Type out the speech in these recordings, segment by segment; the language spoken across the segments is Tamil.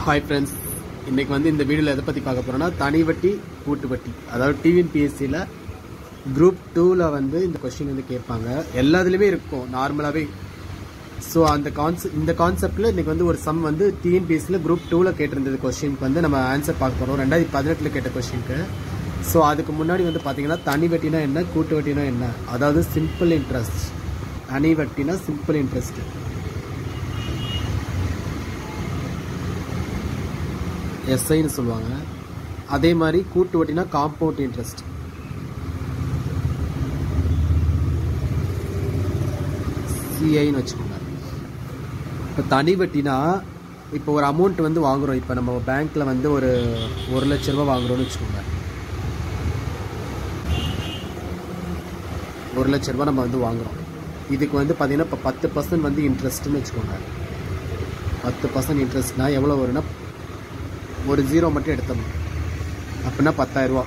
ஹாய் ஃப்ரெண்ட்ஸ் இன்னைக்கு வந்து இந்த வீடியோவில் எதை பற்றி பார்க்க போகிறோம்னா தனி வட்டி கூட்டு வட்டி அதாவது டிஎன்பிஎஸ்சியில் குரூப் டூவில் வந்து இந்த கொஸ்டின் வந்து கேட்பாங்க எல்லாத்துலேயுமே இருக்கும் நார்மலாகவே ஸோ அந்த கான்செப்ட் இந்த கான்செப்டில் இன்னைக்கு வந்து ஒரு சம் வந்து டிஎன்பிஎஸ்சியில் குரூப் டூவில் கேட்டிருந்தது கொஸ்டினுக்கு வந்து நம்ம ஆன்சர் பார்க்க போகிறோம் ரெண்டாயிரத்தி பதினெட்டில் கேட்ட கொஸ்டினுக்கு ஸோ அதுக்கு முன்னாடி வந்து பார்த்தீங்கன்னா தனி வட்டினா என்ன கூட்டு வட்டினா என்ன அதாவது சிம்பிள் இன்ட்ரெஸ்ட் தனி வட்டினா சிம்பிள் இன்ட்ரெஸ்ட் எஸ்ஐன்னு சொல்லுவாங்க அதே மாதிரி கூட்டு வட்டினா காம்பவுண்ட் இன்ட்ரெஸ்ட் சிஐன்னு வச்சுக்கோங்க இப்போ தனி வட்டினா இப்போ ஒரு அமௌண்ட் வந்து வாங்குறோம் இப்போ நம்ம பேங்க்கில் வந்து ஒரு ஒரு லட்ச ரூபா வாங்குறோம்னு வச்சுக்கோங்க ஒரு லட்ச ரூபா நம்ம வந்து வாங்குறோம் இதுக்கு வந்து பார்த்தீங்கன்னா இப்போ பத்து பர்சன்ட் வந்து இன்ட்ரெஸ்ட்னு வச்சுக்கோங்க பத்து பர்சன்ட் இன்ட்ரெஸ்ட்னா எவ்வளோ வரும்னா ஒரு ஜீரோ மட்டும் எடுத்தோம் அப்படின்னா பத்தாயிரரூவா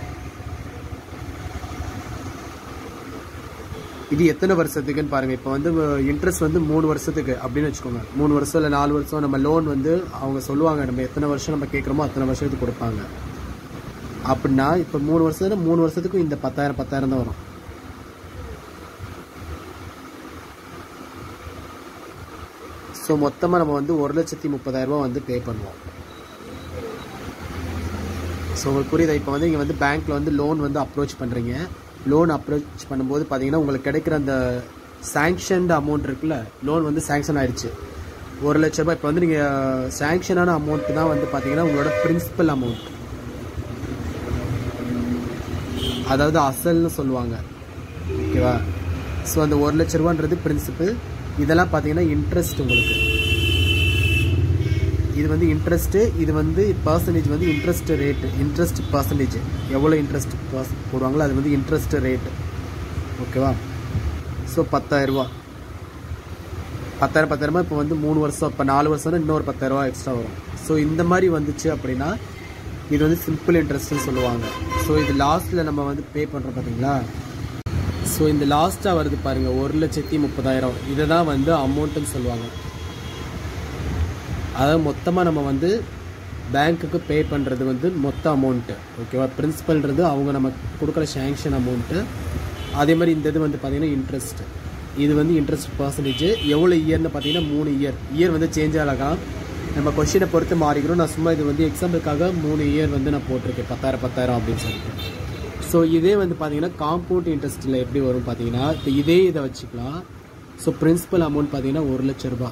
இது எத்தனை வருஷத்துக்குன்னு பாருங்க இப்போ வந்து இன்ட்ரெஸ்ட் வந்து மூணு வருஷத்துக்கு அப்படின்னு வச்சுக்கோங்க மூணு வருஷம் இல்லை நாலு வருஷம் நம்ம லோன் வந்து அவங்க சொல்லுவாங்க நம்ம எத்தனை வருஷம் நம்ம கேட்குறோமோ அத்தனை வருஷத்துக்கு கொடுப்பாங்க அப்படின்னா இப்போ மூணு வருஷத்துல மூணு வருஷத்துக்கும் இந்த பத்தாயிரம் பத்தாயிரம் தான் வரும் ஸோ மொத்தமாக நம்ம வந்து ஒரு லட்சத்தி முப்பதாயிரம் ரூபா வந்து பே பண்ணுவோம் ஸோ உங்களுக்கு புரியுதா இப்போ வந்து நீங்கள் வந்து பேங்க்கில் வந்து லோன் வந்து அப்ரோச் பண்ணுறீங்க லோன் அப்ரோச் பண்ணும்போது பார்த்தீங்கன்னா உங்களுக்கு கிடைக்கிற அந்த சாங்ஷன்டு அமௌண்ட் இருக்குல்ல லோன் வந்து சாங்ஷன் ஆயிடுச்சு ஒரு லட்ச ரூபாய் இப்போ வந்து நீங்கள் சாங்ஷனான அமௌண்ட் தான் வந்து பார்த்தீங்கன்னா உங்களோட பிரின்சிபல் அமௌண்ட் அதாவது அசல்னு சொல்லுவாங்க ஓகேவா ஸோ அந்த ஒரு லட்ச ரூபான்றது பிரின்சிபல் இதெல்லாம் பார்த்தீங்கன்னா இன்ட்ரெஸ்ட் உங்களுக்கு இது வந்து இன்ட்ரெஸ்ட்டு இது வந்து பர்சன்டேஜ் வந்து இன்ட்ரெஸ்ட் ரேட்டு இன்ட்ரெஸ்ட் பர்சன்டேஜ் எவ்வளோ இன்ட்ரெஸ்ட் போடுவாங்களோ அது வந்து இன்ட்ரெஸ்ட் ரேட்டு ஓகேவா ஸோ பத்தாயிரரூபா பத்தாயிரம் பத்தாயிரமா இப்போ வந்து மூணு வருஷம் இப்போ நாலு வருஷம்னா இன்னொரு பத்தாயிரரூபா எக்ஸ்ட்ரா வரும் ஸோ இந்த மாதிரி வந்துச்சு அப்படின்னா இது வந்து சிம்பிள் இன்ட்ரெஸ்ட்னு சொல்லுவாங்க ஸோ இது லாஸ்ட்டில் நம்ம வந்து பே பண்ணுறோம் பார்த்தீங்களா ஸோ இந்த லாஸ்ட்டாக வருது பாருங்கள் ஒரு லட்சத்தி முப்பதாயிரம் இதை தான் வந்து அமௌண்ட்டுன்னு சொல்லுவாங்க அதாவது மொத்தமாக நம்ம வந்து பேங்க்குக்கு பே பண்ணுறது வந்து மொத்த அமௌண்ட்டு ஓகேவா பிரின்சிபல்ன்றது அவங்க நமக்கு கொடுக்குற சேங்ஷன் அமௌண்ட்டு அதே மாதிரி இந்த இது வந்து பார்த்திங்கன்னா இன்ட்ரெஸ்ட் இது வந்து இன்ட்ரெஸ்ட் பர்சன்டேஜ் எவ்வளோ இயர்னு பார்த்தீங்கன்னா மூணு இயர் இயர் வந்து சேஞ்ச் ஆகலாம் நம்ம கொஷினை பொறுத்து மாறிக்கிறோம் நான் சும்மா இது வந்து எக்ஸாம்பிளுக்காக மூணு இயர் வந்து நான் போட்டிருக்கேன் பத்தாயிரம் பத்தாயிரம் அப்படின்னு சொல்லிட்டு ஸோ இதே வந்து பார்த்தீங்கன்னா காம்பவுண்ட் இன்ட்ரெஸ்ட்டில் எப்படி வரும் பார்த்தீங்கன்னா இப்போ இதே இதை வச்சுக்கலாம் ஸோ பிரின்சிபல் அமௌண்ட் பார்த்தீங்கன்னா ஒரு லட்ச ரூபாய்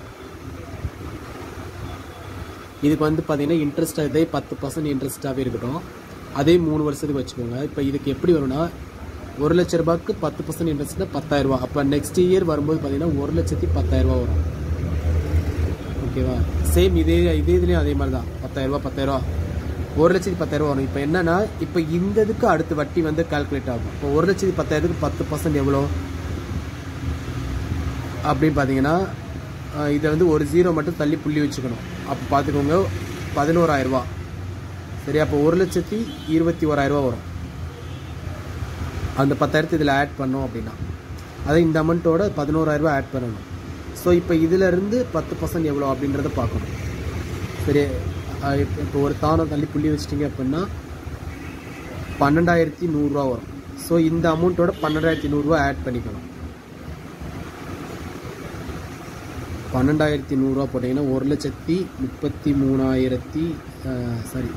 இதுக்கு வந்து பார்த்தீங்கன்னா இன்ட்ரெஸ்ட் இதே பத்து பர்சன்ட் இன்ட்ரெஸ்ட்டாகவே இருக்கட்டும் அதே மூணு வருஷத்துக்கு வச்சுக்கோங்க இப்போ இதுக்கு எப்படி வரும்னா ஒரு லட்ச ரூபாய்க்கு பத்து பர்சன்ட் இன்ட்ரெஸ்ட்னா பத்தாயிரரூபா அப்போ நெக்ஸ்ட் இயர் வரும்போது பார்த்தீங்கன்னா ஒரு லட்சத்தி பத்தாயிரரூபா வரும் ஓகேவா சேம் இதே இதே இதுலேயும் அதே மாதிரி தான் பத்தாயிரரூபா பத்தாயிரரூபா ஒரு லட்சத்தி பத்தாயிரரூபா வரும் இப்போ என்னன்னா இப்போ இந்த இதுக்கு அடுத்து வட்டி வந்து கால்குலேட் ஆகும் இப்போ ஒரு லட்சத்தி பத்தாயிரத்துக்கு பத்து பர்சன்ட் எவ்வளோ அப்படின்னு பார்த்தீங்கன்னா இதை வந்து ஒரு ஜீரோ மட்டும் தள்ளி புள்ளி வச்சுக்கணும் அப்போ பார்த்துக்கோங்க பதினோராயிரரூபா சரி அப்போ ஒரு லட்சத்தி இருபத்தி ஓராயிரரூபா வரும் அந்த பத்தாயிரத்து இதில் ஆட் பண்ணோம் அப்படின்னா அதை இந்த அமௌண்ட்டோட பதினோராயிரரூபா ஆட் பண்ணணும் ஸோ இப்போ இதிலேருந்து பத்து பர்சன்ட் எவ்வளோ அப்படின்றத பார்க்கணும் சரி இப்போ ஒரு தானம் தள்ளி புள்ளி வச்சிட்டிங்க அப்படின்னா பன்னெண்டாயிரத்தி நூறுரூவா வரும் ஸோ இந்த அமௌண்ட்டோட பன்னெண்டாயிரத்தி நூறுரூவா ஆட் பண்ணிக்கணும் பன்னெண்டாயிரத்தி நூறுரூவா போட்டிங்கன்னா ஒரு லட்சத்தி முப்பத்தி மூணாயிரத்தி சாரி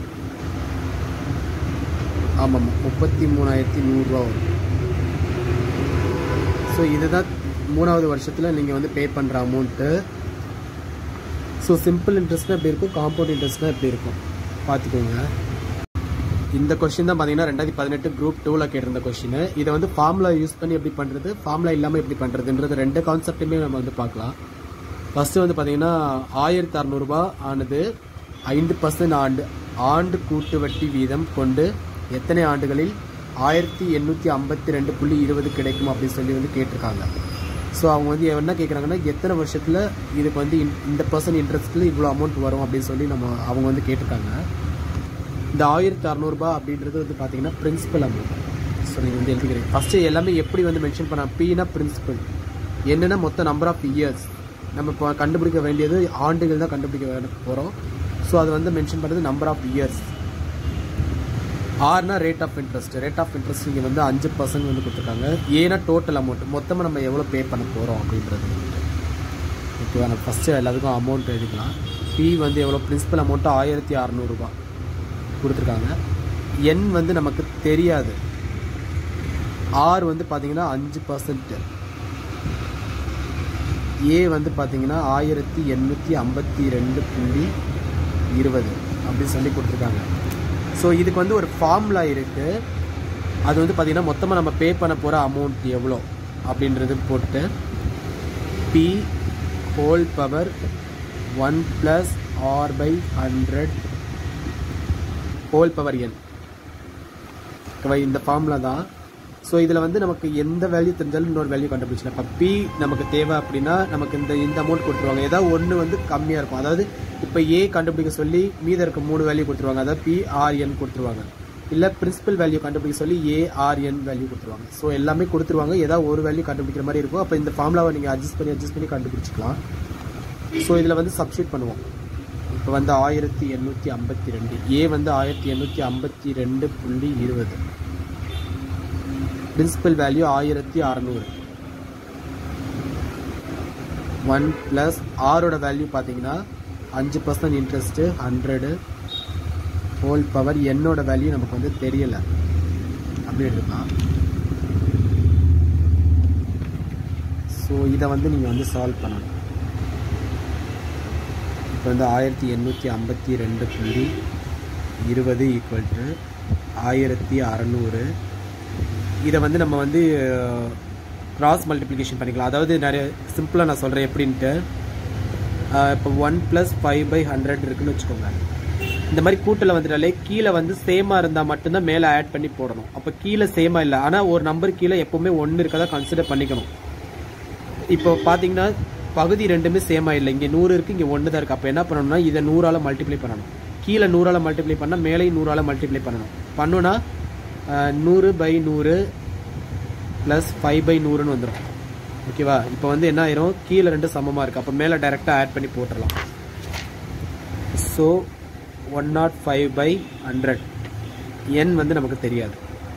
ஆமாம் முப்பத்தி மூணாயிரத்தி நூறுரூவா வரும் ஸோ இதுதான் மூணாவது வருஷத்தில் நீங்கள் வந்து பே பண்ணுற அமௌண்ட்டு ஸோ சிம்பிள் இன்ட்ரெஸ்ட்னா எப்படி இருக்கும் காம்பவுண்ட் இன்ட்ரெஸ்ட்னா எப்படி இருக்கும் பார்த்துக்கோங்க இந்த கொஸ்டின் தான் பார்த்தீங்கன்னா ரெண்டாயிரத்தி பதினெட்டு குரூப் டூவில் கேட்டிருந்த கொஸ்டின் இதை வந்து ஃபார்முலா யூஸ் பண்ணி எப்படி பண்ணுறது ஃபார்முலா இல்லாமல் எப்படி பண்ணுறதுன்றது ரெண்டு கான்செப்ட்டுமே நம்ம வந்து பார்க்கலாம் ஃபஸ்ட்டு வந்து பார்த்தீங்கன்னா ஆயிரத்தி அறநூறுபா ஆனது ஐந்து பர்சன்ட் ஆண்டு ஆண்டு கூட்டு வட்டி வீதம் கொண்டு எத்தனை ஆண்டுகளில் ஆயிரத்தி எண்ணூற்றி ஐம்பத்தி ரெண்டு புள்ளி இருபது கிடைக்கும் அப்படின்னு சொல்லி வந்து கேட்டிருக்காங்க ஸோ அவங்க வந்து என்ன கேட்குறாங்கன்னா எத்தனை வருஷத்தில் இதுக்கு வந்து இந்த பர்சன்ட் இன்ட்ரெஸ்ட்டில் இவ்வளோ அமௌண்ட் வரும் அப்படின்னு சொல்லி நம்ம அவங்க வந்து கேட்டிருக்காங்க இந்த ஆயிரத்தி அறநூறுபா அப்படின்றது வந்து பார்த்தீங்கன்னா பிரின்சிபல் அமௌண்ட் ஸோ நீங்கள் வந்து எழுதிக்கிறீங்க ஃபஸ்ட்டு எல்லாமே எப்படி வந்து மென்ஷன் பண்ண பீனா பிரின்சிபல் என்னென்னா மொத்த நம்பர் ஆஃப் இயர்ஸ் நம்ம இப்போ கண்டுபிடிக்க வேண்டியது ஆண்டுகள் தான் கண்டுபிடிக்க போகிறோம் ஸோ அது வந்து மென்ஷன் பண்ணுறது நம்பர் ஆஃப் இயர்ஸ் ஆர்னா rate of interest rate of interest இங்கே வந்து அஞ்சு பர்சன்ட் வந்து கொடுத்துருக்காங்க ஏன்னா டோட்டல் அமௌண்ட் மொத்தமாக நம்ம எவ்வளோ பே பண்ண போகிறோம் அப்படின்றது வந்துட்டு ஓகேவா நம்ம ஃபஸ்ட்டு எல்லாத்துக்கும் அமௌண்ட் எழுதிக்கலாம் பி வந்து எவ்வளோ பிரின்சிபல் அமௌண்ட்டு ஆயிரத்தி அறநூறுபா கொடுத்துருக்காங்க என் வந்து நமக்கு தெரியாது ஆர் வந்து பார்த்தீங்கன்னா அஞ்சு பர்சன்ட் ஏ வந்து பார்த்தீங்கன்னா ஆயிரத்தி எண்ணூற்றி ஐம்பத்தி ரெண்டு புள்ளி இருபது அப்படின்னு சொல்லி கொடுத்துருக்காங்க ஸோ இதுக்கு வந்து ஒரு ஃபார்முலா இருக்குது அது வந்து பார்த்திங்கன்னா மொத்தமாக நம்ம பே பண்ண போகிற அமௌண்ட் எவ்வளோ அப்படின்றது போட்டு P whole power one plus R by hundred whole power N இந்த ஃபார்முலா தான் ஸோ இதில் வந்து நமக்கு எந்த வேல்யூ தெரிஞ்சாலும் இன்னொரு வேல்யூ கண்டுபிடிச்சலாம் இப்போ பி நமக்கு தேவை அப்படின்னா நமக்கு இந்த இந்த அமௌண்ட் கொடுத்துருவாங்க ஏதாவது ஒன்று வந்து கம்மியாக இருக்கும் அதாவது இப்போ ஏ கண்டுபிடிக்க சொல்லி மீத இருக்க மூணு வேல்யூ கொடுத்துருவாங்க அதாவது பி ஆர்என் கொடுத்துருவாங்க இல்லை பிரின்சிபல் வேல்யூ கண்டுபிடிக்க சொல்லி ஏஆர்என் வேல்யூ கொடுத்துருவாங்க ஸோ எல்லாமே கொடுத்துருவாங்க ஏதாவது ஒரு வேல்யூ கண்டுபிடிக்கிற மாதிரி இருக்கும் அப்போ இந்த ஃபார்முலாவை நீங்கள் அட்ஜஸ்ட் பண்ணி அட்ஜஸ்ட் பண்ணி கண்டுபிடிச்சிக்கலாம் ஸோ இதில் வந்து சப்ஸ்டியூட் பண்ணுவோம் இப்போ வந்து ஆயிரத்தி எண்ணூற்றி ஐம்பத்தி ரெண்டு ஏ வந்து ஆயிரத்தி எண்ணூற்றி ஐம்பத்தி ரெண்டு புள்ளி இருபது பிரின்சிபல் வேல்யூ ஆயிரத்தி அறநூறு ஒன் ப்ளஸ் ஆரோட வேல்யூ பார்த்தீங்கன்னா அஞ்சு percent interest hundred whole power என்னோட வேல்யூ நமக்கு வந்து தெரியலை அப்படி எடுத்துக்கலாம் ஸோ இதை வந்து நீங்கள் வந்து சால்வ் பண்ணணும் இப்போ வந்து ஆயிரத்தி எண்ணூற்றி ஐம்பத்தி ரெண்டு புள்ளி இருபது ஈக்குவல் டு ஆயிரத்தி அறநூறு இதை வந்து நம்ம வந்து கிராஸ் மல்டிப்ளிகேஷன் பண்ணிக்கலாம் அதாவது நிறைய சிம்பிளாக நான் சொல்கிறேன் எப்படின்ட்டு இப்போ one plus five by hundred இருக்குன்னு வச்சுக்கோங்க இந்த மாதிரி கூட்டில் வந்துட்டாலே கீழே வந்து சேமாக இருந்தால் மட்டும்தான் மேலே ஆட் பண்ணி போடணும் அப்போ கீழே சேமாக இல்லை ஆனால் ஒரு நம்பர் கீழே எப்போவுமே ஒன்று இருக்கதா கன்சிடர் பண்ணிக்கணும் இப்போ பார்த்தீங்கன்னா பகுதி ரெண்டுமே சேமாக இல்லை இங்கே நூறு இருக்குது இங்கே ஒன்று தான் இருக்குது அப்போ என்ன பண்ணணும்னா இதை நூறால் மல்டிப்ளை பண்ணணும் கீழே நூறால் மல்டிப்ளை பண்ணால் மேலேயும் நூறால் மல்டிப்ளை பண்ணணும் பண்ணுனா நூறு பை நூறு ப்ளஸ் ஃபைவ் பை நூறுன்னு வந்துடும் ஓகேவா இப்போ வந்து என்ன ஆயிரும் கீழே ரெண்டு சமமாக இருக்குது அப்போ மேலே டைரெக்டாக ஆட் பண்ணி போட்டுடலாம் so one naught five by hundred N வந்து நமக்கு தெரியாது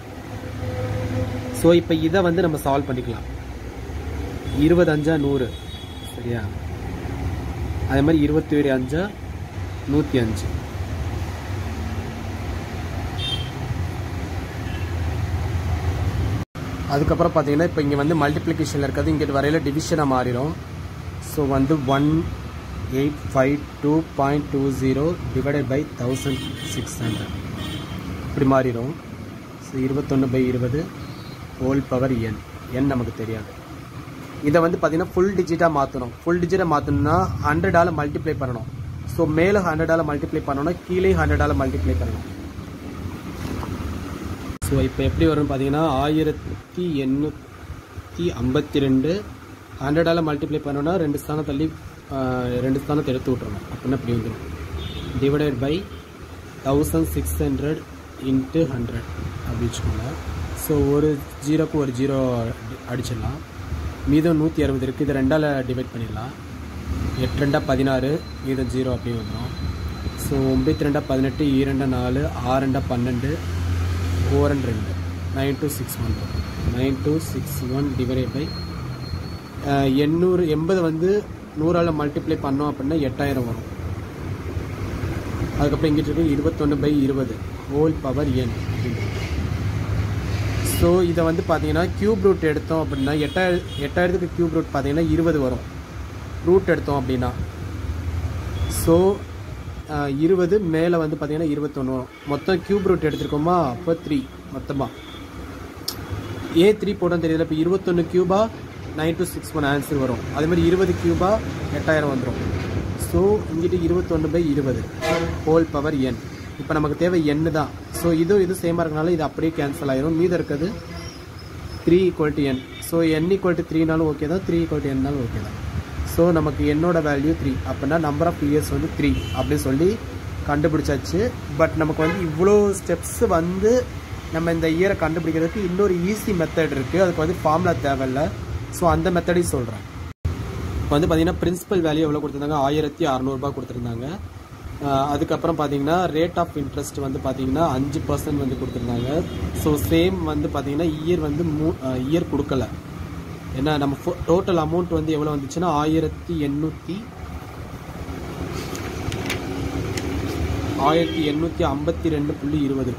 ஸோ இப்போ இதை வந்து நம்ம சால்வ் பண்ணிக்கலாம் இருபது அஞ்சா நூறு சரியா அதே மாதிரி இருபத்தி ஏழு அஞ்சா நூற்றி அஞ்சு அதுக்கப்புறம் பார்த்தீங்கன்னா இப்போ இங்கே வந்து மல்டிப்ளிகேஷனில் இருக்கிறது இங்கே வரையில் டிவிஷனாக மாறிடும் ஸோ வந்து one eight five two point two zero divided by thousand six hundred இப்படி மாறிடும் ஸோ இருபத்தொன்று பை இருபது ஹோல் பவர் என் என் நமக்கு தெரியாது இதை வந்து பார்த்தீங்கன்னா ஃபுல் டிஜிட்டாக மாற்றணும் ஃபுல் டிஜிட்டாக மாற்றணும்னா ஹண்ட்ரடால் மல்டிப்ளை பண்ணணும் ஸோ மேலே ஹண்ட்ரடால் மல்டிப்ளை பண்ணணும்னா கீழே ஹண்ட்ரடால் மல்டிப்ளை பண்ணணும் ஸோ இப்போ எப்படி வரும்னு பார்த்தீங்கன்னா ஆயிரத்தி எண்ணூற்றி ஐம்பத்தி ரெண்டு ஹண்ட்ரடால் மல்டிப்ளை பண்ணோன்னா ரெண்டு ஸ்தானம் தள்ளி ரெண்டு ஸ்தானத்தை எடுத்து விட்றணும் அப்படின்னா இப்படி வந்துடும் divided by thousand six hundred into hundred அப்படி வச்சுக்கோங்க ஸோ ஒரு ஜீரோக்கு ஒரு ஜீரோ அடிச்சிடலாம் மீதம் நூற்றி அறுபது இருக்குது இதை ரெண்டால் டிவைட் பண்ணிடலாம் எட்டு ரெண்டாக பதினாறு மீதம் ஜீரோ அப்படியே வந்துடும் ஸோ ஒம்பத்தி ரெண்டாக பதினெட்டு ஈரெண்டா நாலு ஆறுண்டா பன்னெண்டு ஃபோர் அண்ட் ரெண்டு nine two six one nine two six one divided by எண்ணூறு எண்பது வந்து நூறால் மல்டிப்ளை பண்ணோம் அப்படின்னா எட்டாயிரம் வரும் அதுக்கப்புறம் இங்கிட்டு இருக்கு இருபத்தொன்று பை இருபது ஹோல் பவர் என் ஸோ இதை வந்து பார்த்தீங்கன்னா கியூப் ரூட் எடுத்தோம் அப்படின்னா எட்டாயிரம் எட்டாயிரத்துக்கு கியூப் ரூட் பார்த்தீங்கன்னா இருபது வரும் ரூட் எடுத்தோம் அப்படின்னா ஸோ இருபது மேலே வந்து பார்த்தீங்கன்னா இருபத்தொன்று வரும் மொத்தம் கியூப் ரூட் எடுத்திருக்கோமா அப்போ த்ரீ மொத்தமாக ஏ த்ரீ போட்டோம் தெரியல இப்போ இருபத்தொன்று கியூபா nine two six one answer வரும் அதே மாதிரி இருபது கியூபா எட்டாயிரம் வந்துடும் ஸோ இங்கிட்டு இருபத்தொன்று பை இருபது ஹோல் பவர் என் இப்போ நமக்கு தேவை எண்ணு தான் ஸோ இதுவும் இது சேமாக இருக்கனால இது அப்படியே கேன்சல் ஆயிரும் மீதம் இருக்கிறது three equal to N so N equal to த்ரீனாலும் ஓகே தான் த்ரீ ஈக்குவல் டு என்னாலும் ஓகே தான் ஸோ நமக்கு என்னோட வேல்யூ த்ரீ அப்படின்னா நம்பர் ஆஃப் இயர்ஸ் வந்து த்ரீ அப்படின்னு சொல்லி கண்டுபிடிச்சாச்சு பட் நமக்கு வந்து இவ்வளோ ஸ்டெப்ஸ் வந்து நம்ம இந்த இயரை கண்டுபிடிக்கிறதுக்கு இன்னொரு ஈஸி மெத்தட் இருக்குது அதுக்கு வந்து ஃபார்முலா தேவையில்லை ஸோ அந்த மெத்தடையும் சொல்கிறேன் இப்போ வந்து பார்த்தீங்கன்னா பிரின்சிபல் வேல்யூ எவ்வளோ கொடுத்துருந்தாங்க ஆயிரத்தி அறநூறுபா கொடுத்துருந்தாங்க அஹ் அதுக்கப்புறம் பார்த்தீங்கன்னா ரேட் ஆஃப் இன்ட்ரெஸ்ட் வந்து பார்த்தீங்கன்னா அஞ்சு பர்சன்ட் வந்து கொடுத்துருந்தாங்க ஸோ சேம் வந்து பார்த்தீங்கன்னா இயர் வந்து மூ இயர் கொடுக்கல ஏன்னா நம்ம டோட்டல் அமௌண்ட் வந்து எவ்வளோ வந்துச்சுன்னா ஆயிரத்தி எண்ணூற்றி ஆயிரத்தி எண்ணூற்றி ஐம்பத்தி ரெண்டு புள்ளி இருபது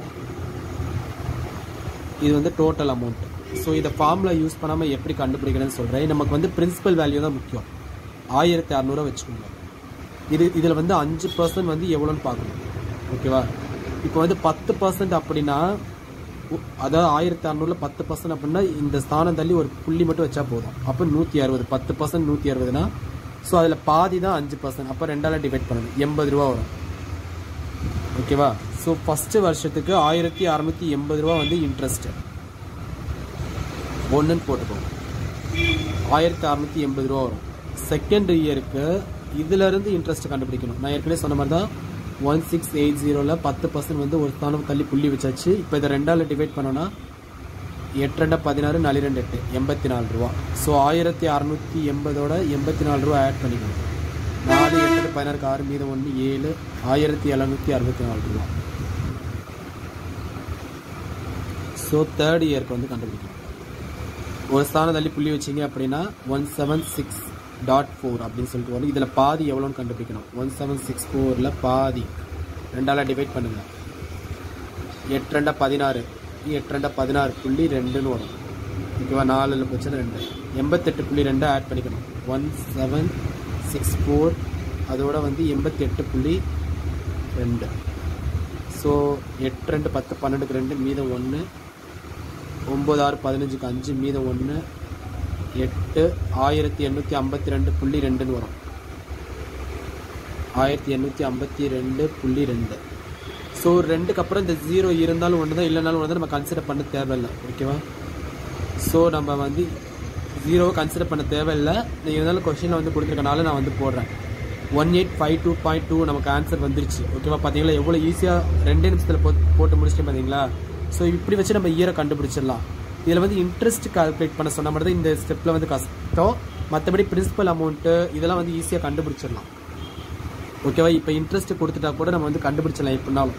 இது வந்து டோட்டல் அமௌண்ட் ஸோ இதை ஃபார்மில் யூஸ் பண்ணாமல் எப்படி கண்டுபிடிக்கிறேன்னு சொல்கிறேன் நமக்கு வந்து பிரின்சிபல் வேல்யூ தான் முக்கியம் ஆயிரத்தி அறநூறுவா வச்சுக்கோங்க இது இதில் வந்து அஞ்சு பர்சன்ட் வந்து எவ்வளோன்னு பார்க்கணும் ஓகேவா இப்போ வந்து பத்து பர்சன்ட் அப்படின்னா உ- அதாவது ஆயிரத்தி அறநூறுல பத்து பர்சன்ட் அப்படின்னா இந்த ஸ்தானம் தள்ளி ஒரு புள்ளி மட்டும் வச்சா போதும் அப்போ நூற்றி அறுபது பத்து பர்சன்ட் நூற்றி அறுபதுனா ஸோ அதில் பாதி தான் அஞ்சு பர்சன்ட் அப்போ ரெண்டால டிவைட் பண்ணணும் எண்பது ரூபா வரும் ஓகேவா ஸோ ஃபஸ்ட்டு வருஷத்துக்கு ஆயிரத்தி அறநூற்றி எண்பது ரூபா வந்து இன்ட்ரெஸ்ட் ஒன்றுன்னு போட்டுக்கோங்க ஆயிரத்தி அறநூற்றி எண்பது ரூபா வரும் செகண்ட் இயருக்கு இதிலிருந்து இன்ட்ரெஸ்ட் கண்டுபிடிக்கணும் நான் ஏற்கனவே சொன்ன மாதிரி தான் ஒன் சிக்ஸ் எயிட் ஜீரோவில் பத்து பர்சன்ட் வந்து ஒரு ஸ்தானம் தள்ளி புள்ளி வச்சாச்சு இப்போ இதை ரெண்டால் டிவைட் பண்ணோன்னா எட்டு ரெண்டு பதினாறு நாலு ரெண்டு எட்டு எண்பத்தி நாலு ரூபா ஸோ ஆயிரத்தி அறநூற்றி எண்பதோட எண்பத்தி நாலு ரூபா ஆட் பண்ணிக்கணும் நாலு எட்டு பதினாறுக்கு ஆறு மீதம் ஒன்று ஏழு ஆயிரத்தி எழுநூற்றி அறுபத்தி நாலு ரூபா ஸோ தேர்ட் இயருக்கு வந்து கண்டுபிடிக்கணும் ஒரு ஸ்தானம் தள்ளி புள்ளி வச்சீங்க அப்படின்னா one seven six dot four அப்படின்னு சொல்லிட்டு வரும் இதில் பாதி எவ்வளோன்னு கண்டுபிடிக்கணும் ஒன் செவன் சிக்ஸ் ஃபோரில் பாதி ரெண்டால் டிவைட் பண்ணுங்க எட்டு ரெண்டா பதினாறு எட்டு ரெண்டா பதினாறு புள்ளி ரெண்டுன்னு வரும் ஓகேவா நாலில் போச்சுன்னா ரெண்டு எண்பத்தெட்டு புள்ளி ரெண்டு ஆட் பண்ணிக்கணும் ஒன் செவன் சிக்ஸ் ஃபோர் அதோட வந்து எண்பத்தெட்டு புள்ளி ரெண்டு ஸோ எட்டு ரெண்டு பத்து பன்னெண்டுக்கு ரெண்டு மீதம் ஒன்று ஒம்பது ஆறு பதினஞ்சுக்கு அஞ்சு மீதம் ஒன்று எட்டு ஆயிரத்தி எண்ணூற்றி ஐம்பத்தி ரெண்டு புள்ளி ரெண்டுன்னு வரும் ஆயிரத்தி எண்ணூற்றி ஐம்பத்தி ரெண்டு புள்ளி ரெண்டு ஸோ ரெண்டுக்கு அப்புறம் இந்த ஜீரோ இருந்தாலும் ஒன்று தான் இல்லைனாலும் ஒன்று தான் நம்ம கன்சிடர் பண்ண தேவையில்லை ஓகேவா ஸோ நம்ம வந்து ஜீரோவை கன்சிடர் பண்ண தேவையில்லை நீங்கள் இருந்தாலும் கொஷினில் வந்து கொடுத்துருக்கனால நான் வந்து போடுறேன் one eight five two point two நமக்கு ஆன்சர் வந்துருச்சு ஓகேவா பார்த்தீங்களா எவ்வளோ ஈஸியாக ரெண்டே நிமிஷத்தில் போட்டு போட்டு முடிச்சிட்டு பார்த்தீங்களா ஸோ இப்படி வச்சு நம்ம இயரை கண்டுபிடிச்சிடலாம் இதில் வந்து இன்ட்ரெஸ்ட் கால்குலேட் பண்ண சொன்ன மாதிரி தான் இந்த ஸ்டெப்பில் வந்து கஷ்டம் மற்றபடி பிரின்சிபல் அமௌண்ட்டு இதெல்லாம் வந்து ஈஸியாக கண்டுபிடிச்சிடலாம் ஓகேவா இப்போ இன்ட்ரெஸ்ட் கொடுத்துட்டா கூட நம்ம வந்து கண்டுபிடிச்சிடலாம் எப்படினாலும்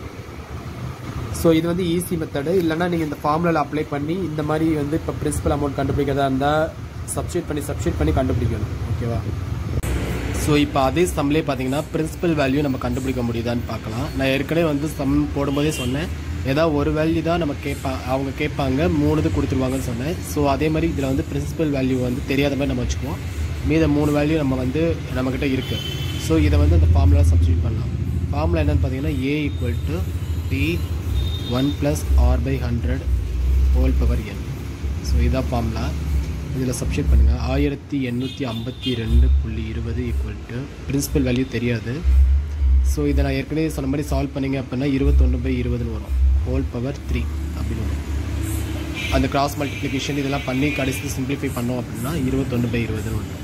ஸோ இது வந்து ஈஸி மெத்தடு இல்லைன்னா நீங்கள் இந்த ஃபார்முலாவில் அப்ளை பண்ணி இந்த மாதிரி வந்து இப்போ பிரின்சிபல் அமௌண்ட் கண்டுபிடிக்கிறதா இருந்தால் சப்ஸ்டியூட் பண்ணி சப்ஸ்டியூட் பண்ணி கண்டுபிடிக்கணும் ஓகேவா ஸோ இப்போ அதே சம்லேயே பார்த்தீங்கன்னா பிரின்சிபல் வேல்யூ நம்ம கண்டுபிடிக்க முடியுதான்னு பார்க்கலாம் நான் ஏற்கனவே வந்து சம் போடும்போதே சொன்னேன் ஏதாவது ஒரு வேல்யூ தான் நம்ம கேட்பா அவங்க கேட்பாங்க மூணு இது கொடுத்துருவாங்கன்னு சொன்னேன் ஸோ அதே மாதிரி இதில் வந்து பிரின்சிபல் வேல்யூ வந்து தெரியாத மாதிரி நம்ம வச்சுக்குவோம் மீத மூணு வேல்யூ நம்ம வந்து நம்மக்கிட்ட இருக்குது ஸோ இதை வந்து அந்த ஃபார்முலா சப்ஸ்டியூட் பண்ணலாம் ஃபார்முலா என்னன்னு பார்த்தீங்கன்னா A equal to P one plus R by hundred whole power N so இதான் ஃபார்முலா இதில் சப்ஸ்டியூட் பண்ணுங்கள் ஆயிரத்தி எண்ணூற்றி ஐம்பத்தி ரெண்டு புள்ளி இருபது ஈக்குவல் டு பிரின்சிபல் வேல்யூ தெரியாது ஸோ இதை நான் ஏற்கனவே சொன்ன மாதிரி சால்வ் பண்ணீங்க அப்படின்னா இருபத்தொன்று பை இருபதுன்னு வரும் ஹோல் பவர் த்ரீ அப்படின்னு வரும் அந்த கிராஸ் மல்டிப்ளிகேஷன் இதெல்லாம் பண்ணி கடைசி சிம்பிளிஃபை பண்ணோம் அப்படின்னா இருபத்தொன்று பை இருபதுன்னு வரும்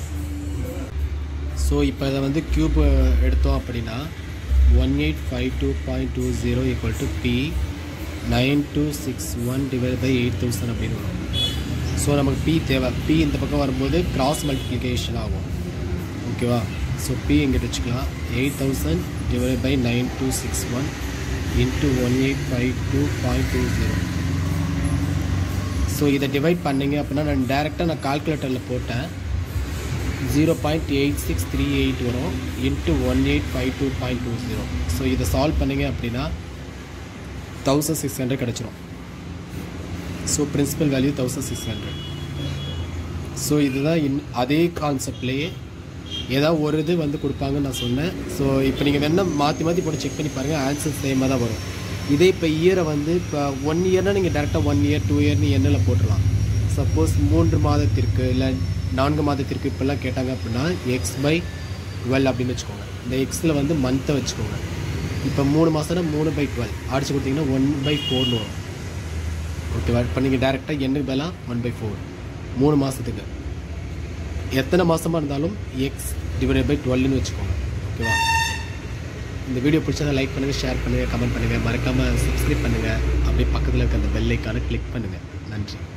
ஸோ இப்போ இதை வந்து க்யூப் எடுத்தோம் அப்படின்னா one eight five two point two zero equal to P nine two six one divide by eight thousand அப்படின்னு வரும் ஸோ நமக்கு பி தேவை பி இந்த பக்கம் வரும்போது கிராஸ் மல்டிப்ளிகேஷன் ஆகும் ஓகேவா ஸோ பி இங்கே வச்சுக்கலாம் eight thousand divide by nine two six one into one eight five two point two zero so இதை டிவைட் பண்ணீங்க அப்படின்னா நான் டேரெக்டாக நான் கால்குலேட்டரில் போட்டேன் zero point eight six three eight வரும் into one eight five two point two zero so இதை சால்வ் பண்ணீங்க அப்படின்னா தௌசண்ட் சிக்ஸ் ஹண்ட்ரட் கிடச்சிரும் so principal value thousand six hundred so இதுதான் இன் அதே கான்செப்ட்லேயே ஏதாவது ஒரு இது வந்து கொடுப்பாங்கன்னு நான் சொன்னேன் ஸோ இப்போ நீங்கள் வேணால் மாற்றி மாற்றி போட்டு செக் பண்ணி பாருங்கள் ஆன்சர் சேமாக தான் வரும் இதே இப்போ இயரை வந்து இப்போ ஒன் இயர்னால் நீங்கள் டேரெக்டாக ஒன் இயர் டூ இயர்னு எண்ணில் போட்டுடலாம் சப்போஸ் மூன்று மாதத்திற்கு இல்லை நான்கு மாதத்திற்கு இப்போல்லாம் கேட்டாங்க அப்படின்னா எக்ஸ் பை டுவெல் அப்படின்னு வச்சுக்கோங்க இந்த எக்ஸில் வந்து மந்த்தை வச்சுக்கோங்க இப்போ மூணு மாதம்னா மூணு பை டுவெல் அடிச்சு கொடுத்தீங்கன்னா ஒன் பை ஃபோர்னு வரும் ஓகேவா இப்போ நீங்கள் டேரெக்டாக எண்ணுக்கு பதிலாக ஒன் பை ஃபோர் மூணு மாதத்துக்கு எத்தனை மாதமாக இருந்தாலும் எக்ஸ் டிவைட் பை டுவெல்னு வச்சுக்கோங்க ஓகேவா இந்த வீடியோ பிடிச்சதை லைக் பண்ணுங்கள் ஷேர் பண்ணுங்கள் கமெண்ட் பண்ணுங்கள் மறக்காமல் சப்ஸ்கிரைப் பண்ணுங்கள் அப்படியே பக்கத்தில் இருக்க அந்த பெல் ஐக்கானை கிளிக் பண்ணுங்கள் நன்றி